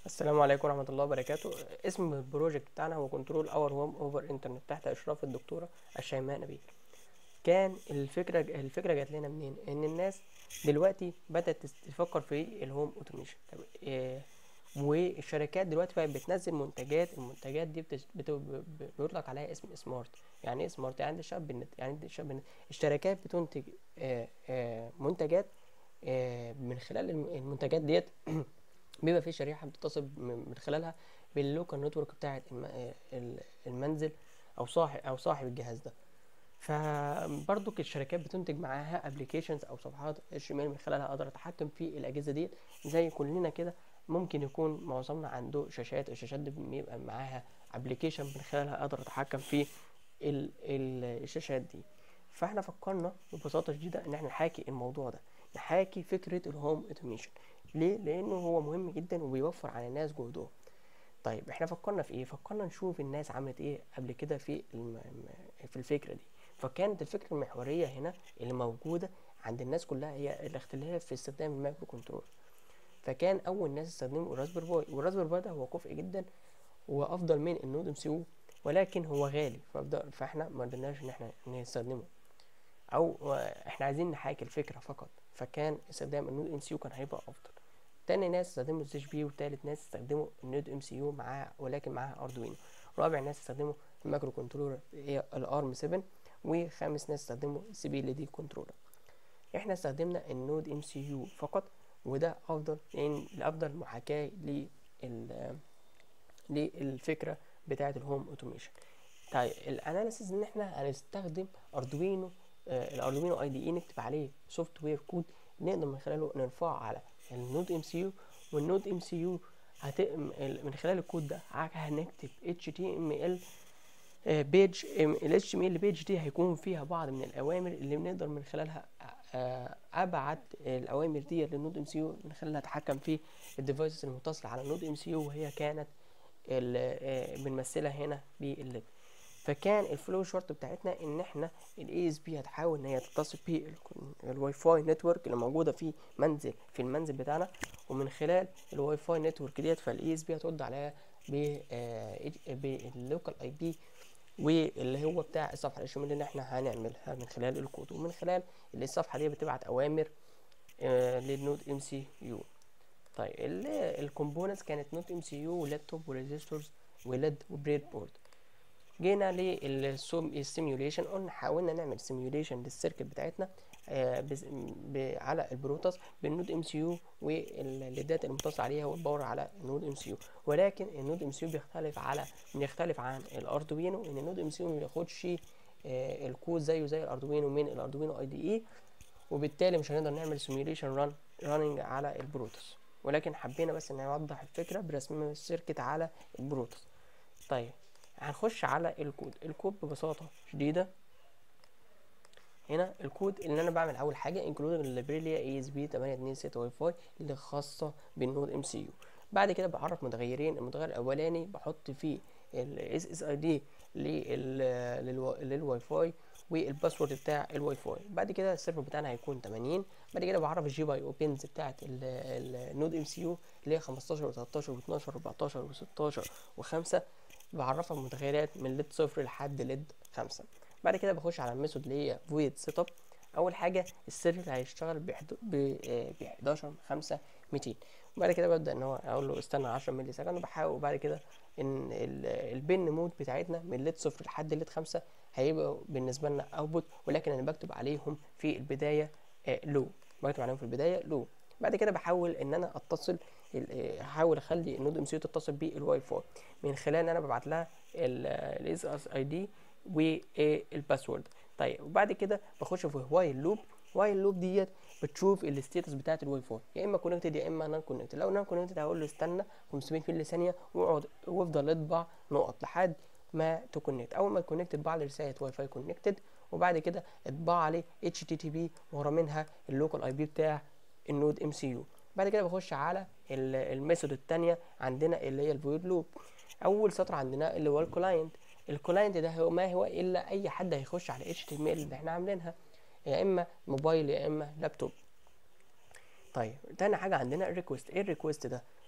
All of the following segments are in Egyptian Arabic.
السلام عليكم ورحمة الله وبركاته اسم البروجكت بتاعنا هو كنترول اور هوم اوفر انترنت تحت اشراف الدكتورة الشيماء نبيل كان الفكرة الفكرة جات لنا منين ان الناس دلوقتي بدأت تفكر في الهوم اوتوميشن طب إيه والشركات دلوقتي بقت بتنزل منتجات المنتجات دي بتش... بت... ب- ب- بيطلق عليها اسم سمارت يعني ايه سمارت يعني ده شاب بالنت يعني ده شاب بالنت الشركات بتنتج آه، آه، منتجات آه، من خلال الم- المنتجات ديت بيبقى في شريحة بتتصل م- من خلالها باللوكال نتورك بتاعة الم- آه، ال- المنزل أو صاحب أو صاحب الجهاز ده فبرضك الشركات بتنتج معاها ابلكيشنز او صفحات اتش ام ال من خلالها اقدر اتحكم في الاجهزه دي زي كلنا كده ممكن يكون معظمنا عنده شاشات الشاشات دي بيبقى معاها ابلكيشن من خلالها اقدر اتحكم في ال ال الشاشات دي فاحنا فكرنا ببساطه شديده ان احنا نحاكي الموضوع ده نحاكي فكره الهوم اوتوميشن ليه لانه هو مهم جدا وبيوفر على الناس جهدهم طيب احنا فكرنا في ايه فكرنا نشوف الناس عملت ايه قبل كده في الم... م- في الفكره دي فكانت الفكره المحوريه هنا اللي موجوده عند الناس كلها هي الاختلاف في استخدام المايكرو كنترول فكان اول ناس استخدموا الراسبير باي والراسبير باي ده هو كفء جدا وافضل من النود ام سي يو ولكن هو غالي فبدأ فاحنا ما قدرناش ان احنا نستخدمه او آه، احنا عايزين نحاكي الفكره فقط فكان استخدام النود ام سي يو كان هيبقى افضل تاني ناس استخدموا السي بي وتالت ناس استخدموا النود ام سي يو معاه ولكن معاه اردوينو رابع ناس استخدموا المايكرو كنترولر هي الارم 7 وخامس ناس استخدموا السي بي ال دي كنترولر احنا استخدمنا النود ام سي يو فقط وده افضل لان الافضل محاكاه لل للفكره بتاعه الهوم اوتوميشن طيب الاناليسيز ان احنا هنستخدم اردوينو آه الاردوينو اي دي اي نكتب عليه سوفت وير كود نقدر من خلاله نرفعه على النود ام سي يو والنود ام سي يو من خلال الكود ده هنكتب اتش تي ام ال بيج ال اتش ام ال بيج دي هيكون فيها بعض من الاوامر اللي بنقدر من خلالها آه، ابعت الاوامر دي للنود ام سي يو من خلالها اتحكم في الديفايسز المتصله على النود ام سي يو وهي كانت ال- آه، بنمثلها هنا بالليد فكان الفلو شورت بتاعتنا ان احنا الاي اس بي هتحاول ان هي تتصل بالواي فاي نتورك اللي موجوده في منزل في المنزل بتاعنا ومن خلال الواي فاي نتورك ديت فالاي اس بي هترد عليها ب باللوكال اي بي واللي هو بتاع الصفحه الاشمال اللي احنا هنعملها من خلال الكود ومن خلال اللي الصفحه دي بتبعت اوامر آه، للنود ام سي يو طيب الكومبوننتس كانت نوت ام سي يو ولابتوب وريزيستورز وليد وبريد بورد جينا للسيميوليشن قلنا حاولنا نعمل سيميوليشن للسيركت بتاعتنا آه، بس- ب- على البروتوس بالنود ام سي يو والليدات المتصل عليها والباور على النود ام سي يو ولكن النود ام سي يو بيختلف على بيختلف عن الاردوينو ان النود ام سي يو ما بياخدش آه، الكود زيه زي الاردوينو من الاردوينو اي دي اي وبالتالي مش هنقدر نعمل سيميوليشن ران راننج على البروتوس ولكن حبينا بس ان نوضح الفكره برسم السيركت على البروتوس طيب هنخش على الكود الكود ببساطه شديده هنا الكود اللي انا بعمل اول حاجه انكلود الليبريليا اي اس بي 826 واي فاي اللي خاصه بالنود ام سي يو بعد كده بعرف متغيرين المتغير الاولاني بحط فيه الاس اس اي دي للواي فاي والباسورد بتاع الواي فاي بعد كده السيرفر بتاعنا هيكون 80 بعد كده بعرف الجي باي او بينز بتاعت النود ام سي يو اللي هي 15 و13 و12 و14 و16 و5 بعرفها متغيرات من ليد صفر لحد ليد خمسة بعد كده بخش على الميثود اللي هي void setup اول حاجه السيرفر هيشتغل ب 11 5 200 وبعد كده ببدا ان هو اقول له استنى 10 مللي سكند وبحاول وبعد كده ان ال- البن مود بتاعتنا من ليد صفر لحد ليد خمسة هيبقى بالنسبه لنا اوتبوت ولكن انا بكتب عليهم في البدايه لو بكتب عليهم في البدايه لو بعد كده بحاول ان انا اتصل ال- آه، احاول اخلي النود ام سي تتصل بالواي فاي من خلال ان انا ببعت لها الاس اس اي دي والباسورد طيب وبعد كده بخش في وايل لوب وايل لوب ديت بتشوف الستيتس بتاعت الواي فاي يا اما كونكتد يا اما نون كونكتد لو نون كونكتد هقول له استنى 500 مللي ثانيه واقعد وافضل اطبع نقط لحد ما تكونكت اول ما تكونكت اطبع لي رساله واي فاي كونكتد وبعد كده اطبع عليه اتش تي تي بي ورا منها اللوكال اي بي بتاع النود ام سي يو بعد كده بخش على ال- الميثود الثانيه عندنا اللي هي الفويد لوب اول سطر عندنا اللي هو الكلاينت الكلاينت ده هو ما هو الا اي حد هيخش على اتش تي ام ال اللي احنا عاملينها يا اما موبايل يا اما لابتوب طيب تاني حاجه عندنا الريكوست ايه الريكوست ده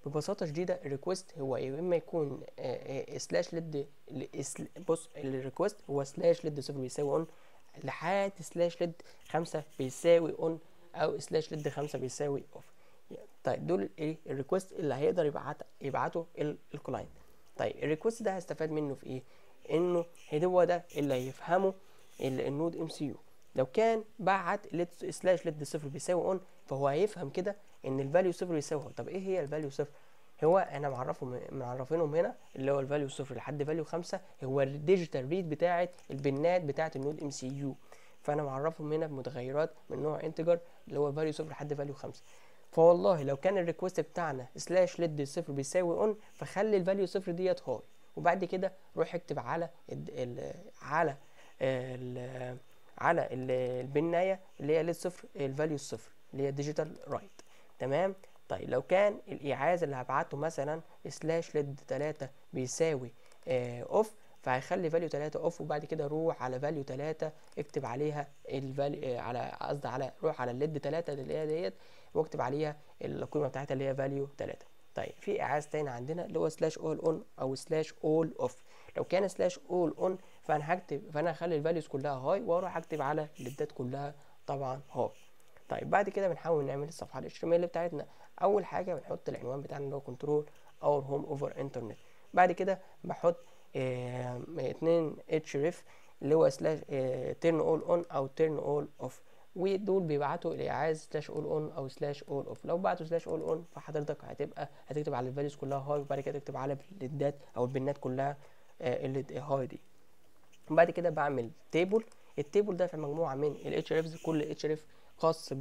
ببساطه شديده الريكوست هو يا اما يكون سلاش ليد بص الريكوست هو سلاش ليد صفر بيساوي اون لحد سلاش ليد خمسة بيساوي اون او سلاش ليد خمسة بيساوي اوف طيب دول ايه الريكوست اللي هيقدر يبعت يبعته الكلاينت طيب الريكوست ده هستفاد منه في ايه انه هو ده اللي هيفهمه النود ام سي يو لو كان بعت سلاش ليد صفر بيساوي اون فهو هيفهم كده ان الفاليو صفر بيساوي طب ايه هي الفاليو صفر هو انا معرفهم معرفينهم هنا اللي هو الفاليو صفر لحد فاليو خمسة هو الديجيتال ريد بتاعه البنات بتاعه النود ام سي يو فانا معرفهم هنا بمتغيرات من نوع انتجر اللي هو فاليو صفر لحد فاليو خمسة فوالله لو كان الريكوست بتاعنا سلاش ليد صفر بيساوي اون فخلي الفاليو صفر ديت هاي وبعد كده روح اكتب على ال ال على ال على البنايه اللي هي ليد صفر الفاليو الصفر اللي هي ديجيتال رايت تمام طيب لو كان الايعاز اللي هبعته مثلا سلاش ليد 3 بيساوي اوف فهيخلي فاليو 3 اوف وبعد كده روح على فاليو 3 اكتب عليها الفاليو على قصدي على روح على الليد 3 اللي هي ديت واكتب عليها القيمه بتاعتها اللي هي فاليو 3 طيب في اعاز تاني عندنا اللي هو سلاش اول اون او سلاش اول اوف لو كان سلاش اول اون فانا هكتب فانا هخلي الفاليوز كلها هاي واروح اكتب على الليدات كلها طبعا هاي طيب بعد كده بنحاول نعمل الصفحه الاشتماليه بتاعتنا اول حاجه بنحط العنوان بتاعنا اللي هو كنترول اور هوم اوفر انترنت بعد كده بحط اه اتنين اتش ريف اللي هو سلاش تيرن اول اون او تيرن اول اوف ودول بيبعتوا الاعاز سلاش اول اون او سلاش اول اوف لو بعتوا سلاش اول اون فحضرتك هتبقى هتكتب على الفاليوز كلها هاي وبعد كده تكتب على الليدات او البنات كلها اه اللي هاي دي بعد كده بعمل تيبل التيبل ده في مجموعه من الاتش ريفز كل اتش ريف خاص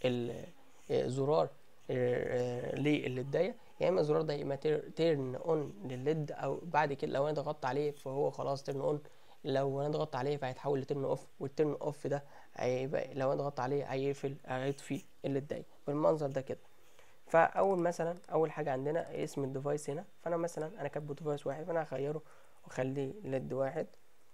بالزرار للدايه يا اما الزرار ده يا اما تيرن اون للليد او بعد كده لو انا ضغطت عليه فهو خلاص تيرن اون لو انا ضغطت عليه فهيتحول لتيرن اوف والتيرن اوف ده هيبقى لو انا ضغطت عليه هيقفل هيطفي الليدايه بالمنظر ده كده فاول مثلا اول حاجه عندنا اسم الديفايس هنا فانا مثلا انا كاتبه ديفايس واحد فانا هغيره واخليه ليد واحد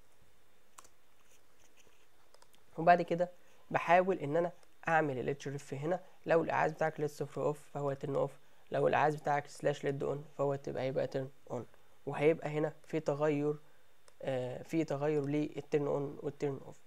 وبعد كده بحاول ان انا اعمل الاتش ريف هنا لو الاعاز بتاعك ليد صفر اوف فهو ترن اوف لو الاعاز بتاعك سلاش ليد اون فهو تبقى هيبقى ترن اون وهيبقى هنا في تغير آه في تغير للترن اون والترن اوف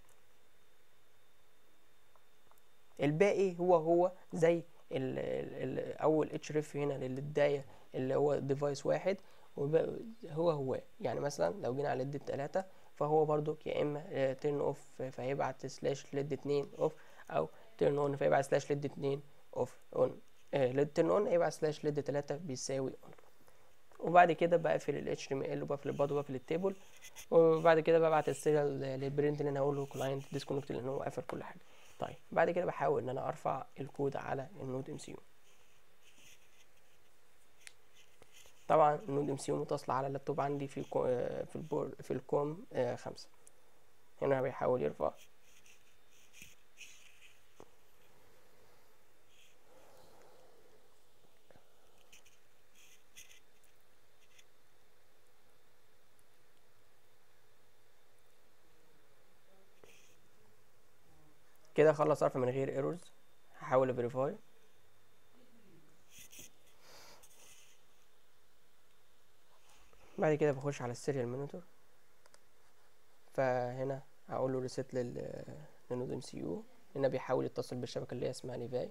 الباقي هو هو زي ال ال اول اتش ريف هنا للبدايه اللي هو ديفايس واحد هو هو يعني مثلا لو جينا على ليد تلاتة فهو برضو يا اما تيرن اوف فهيبعت سلاش ليد اتنين اوف او تيرن اون فيبعت سلاش ليد اتنين اوف اون ليد تيرن اون هيبعت سلاش ليد تلاتة بيساوي اون وبعد كده بقفل ال HTML وبقفل البادي وبقفل التيبل وبعد كده ببعت السيريال للبرنت اللي انا هقول له كلاينت ديسكونكت لان هو قافل كل حاجه طيب بعد كده بحاول ان انا ارفع الكود على النود ام سي يو طبعا النود ام سي يو متصله على اللابتوب عندي في الكو في البور في الكوم آه خمسة هنا بيحاول يرفع كده خلص رفع من غير ايرورز هحاول افيريفاي بعد كده بخش على السيريال مونيتور فهنا هقول له ريسيت لل للنود ام سي يو هنا بيحاول يتصل بالشبكه اللي هي اسمها ليفاي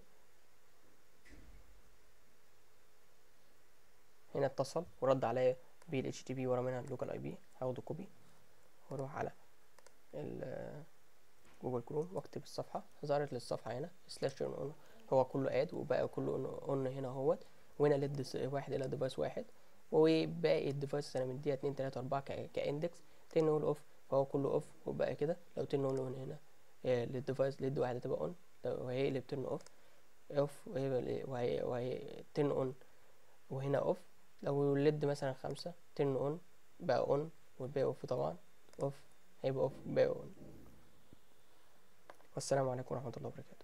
هنا اتصل ورد عليا بال اتش تي بي ورا منها اللوكال اي بي هاخده كوبي واروح على ال جوجل كروم واكتب الصفحه ظهرت لي الصفحه هنا سلاش اون هو كله اد وبقى كله اون هنا اهوت وهنا ليد واحد الى ديفايس واحد وباقي الديفايس انا مديها اتنين تلاته اربعه كاندكس تن اول اوف فهو كله اوف وبقى كده لو تن اول اون هنا للديفايس ليد واحد هتبقى اون وهيقلب تن اوف اوف وهي وهي تن اون وهنا اوف لو الليد مثلا خمسة تن اون بقى اون والباقي اوف طبعا اوف هيبقى اوف باقي اون والسلام عليكم ورحمة الله وبركاته